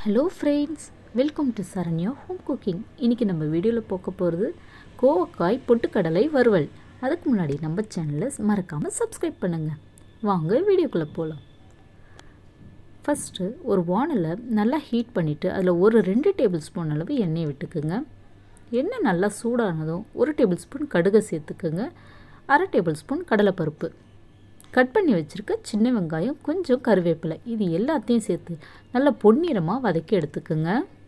hello friends welcome to Saranya home cooking இன்றைக்கி நம்ம வீடியோவில் பார்க்க போகிறது கோவக்காய் பொட்டுக்கடலை வறுவல் அதுக்கு முன்னாடி நம்ம சேனலை மறக்காமல் சப்ஸ்கிரைப் பண்ணுங்கள் வாங்க வீடியோக்குள்ளே போகலாம் ஃபஸ்ட்டு ஒரு வானலை நல்லா ஹீட் பண்ணிவிட்டு அதில் ஒரு ரெண்டு டேபிள் ஸ்பூன் அளவு எண்ணெய் விட்டுக்குங்க எண்ணெய் நல்லா சூடானதும் ஒரு டேபிள் ஸ்பூன் கடுகை சேர்த்துக்குங்க அரை டேபிள் ஸ்பூன் கடலைப்பருப்பு கட் பண்ணி வச்சுருக்க சின்ன வெங்காயம் கொஞ்சம் கருவேப்பிலை இது எல்லாத்தையும் சேர்த்து நல்லா பொன்னிறமாக வதக்கி எடுத்துக்கோங்க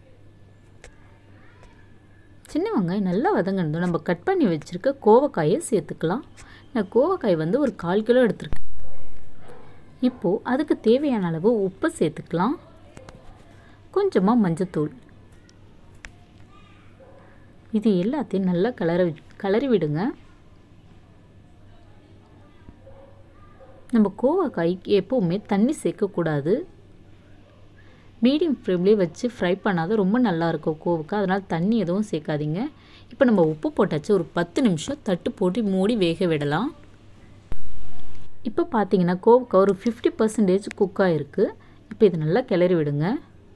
சின்ன வெங்காயம் நல்லா வதங்கினதும் நம்ம கட் பண்ணி வச்சுருக்க கோவக்காயை சேர்த்துக்கலாம் நான் கோவக்காய் வந்து ஒரு கால் கிலோ எடுத்துருக்கேன் இப்போது அதுக்கு தேவையான அளவு உப்பு சேர்த்துக்கலாம் கொஞ்சமாக மஞ்சத்தூள் இது எல்லாத்தையும் நல்லா கலர கலரி விடுங்க நம்ம கோவக்காய்க்கு எப்போவுமே தண்ணி சேர்க்கக்கூடாது மீடியம் ஃப்ளேம்லேயே வச்சு ஃப்ரை பண்ணாதான் ரொம்ப நல்லாயிருக்கும் கோவக்காய் அதனால் தண்ணி எதுவும் சேர்க்காதீங்க இப்போ நம்ம உப்பு போட்டாச்சு ஒரு பத்து நிமிஷம் தட்டு போட்டு மூடி வேக விடலாம் இப்போ பார்த்தீங்கன்னா கோவக்காய் ஒரு ஃபிஃப்டி பர்சன்டேஜ் குக் ஆகிருக்கு இப்போ இதை நல்லா கிளறி விடுங்க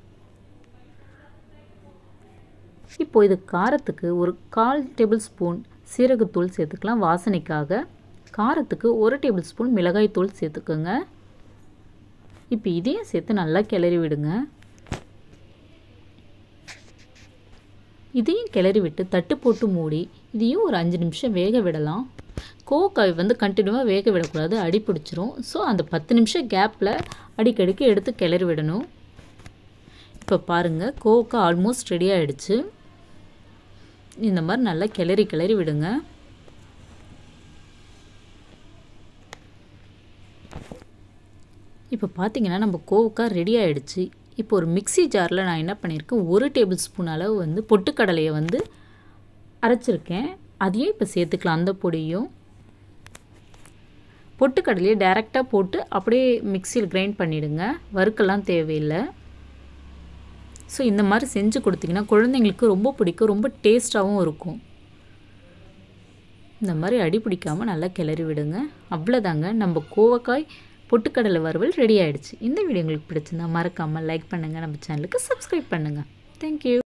இப்போ இது காரத்துக்கு ஒரு கால் டேபிள் ஸ்பூன் சீரகத்தூள் சேர்த்துக்கலாம் வாசனைக்காக காரத்துக்கு ஒரு டேபிள் ஸ்பூன் மிளகாய் தூள் சேர்த்துக்கோங்க இப்போ இதையும் சேர்த்து நல்லா கிளறி விடுங்க இதையும் கிளறி விட்டு தட்டு போட்டு மூடி இதையும் ஒரு அஞ்சு நிமிஷம் வேக விடலாம் கோவக்காய் வந்து கண்டினியூவாக வேக விடக்கூடாது அடி பிடிச்சிரும் ஸோ அந்த பத்து நிமிஷம் கேப்பில் அடிக்கடிக்கு எடுத்து கிளறி விடணும் இப்போ பாருங்கள் கோவக்காய் ஆல்மோஸ்ட் ரெடி ஆகிடுச்சு இந்த மாதிரி நல்லா கிளறி கிளறி விடுங்க இப்போ பார்த்தீங்கன்னா நம்ம கோவக்காய் ரெடி ஆகிடுச்சு இப்போ ஒரு மிக்சி ஜாரில் நான் என்ன பண்ணியிருக்கேன் ஒரு டேபிள் ஸ்பூன் அளவு வந்து பொட்டுக்கடலையை வந்து அரைச்சிருக்கேன் அதையும் இப்போ சேர்த்துக்கலாம் அந்த பொடியும் பொட்டுக்கடலையை டைரெக்டாக போட்டு அப்படியே மிக்சியில் கிரைண்ட் பண்ணிவிடுங்க வறுக்கெல்லாம் தேவையில்லை ஸோ இந்த மாதிரி செஞ்சு கொடுத்தீங்கன்னா குழந்தைங்களுக்கு ரொம்ப பிடிக்கும் ரொம்ப டேஸ்ட்டாகவும் இருக்கும் இந்த மாதிரி அடி பிடிக்காமல் நல்லா கிளறி விடுங்க அவ்வளோதாங்க நம்ம கோவக்காய் பொட்டுக்கடலை வறுவல் ரெடி ஆகிடுச்சு இந்த வீடியோ உங்களுக்கு பிடிச்சிருந்தா மறக்காமல் லைக் பண்ணுங்கள் நம்ம சேனலுக்கு சப்ஸ்கிரைப் பண்ணுங்கள் தேங்க்யூ